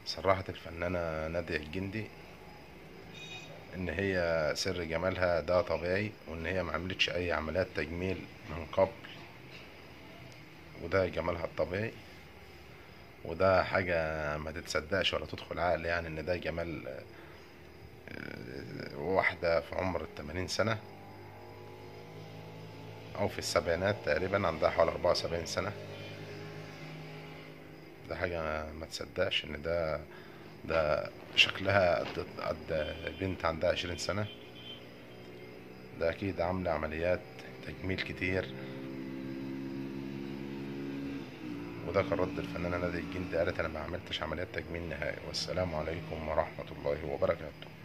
صرحت الفنانة نادية الجندي إن هي سر جمالها ده طبيعي وإن هي ما عملتش أي عمليات تجميل من قبل وده جمالها الطبيعي وده حاجة ما تتصدقش ولا تدخل عقل يعني إن ده جمال آه، واحدة في عمر التمانين سنة أو في السبعينات تقريبا عندها حوالي أربعة وسبعين سنة ده حاجة ما تصدقش إن ده ده شكلها قد قد بنت عندها عشرين سنة ده أكيد عاملة عمليات تجميل كتير وده كان رد الفنانة نادية الجندي قالت أنا ما عملتش عمليات تجميل نهائي والسلام عليكم ورحمة الله وبركاته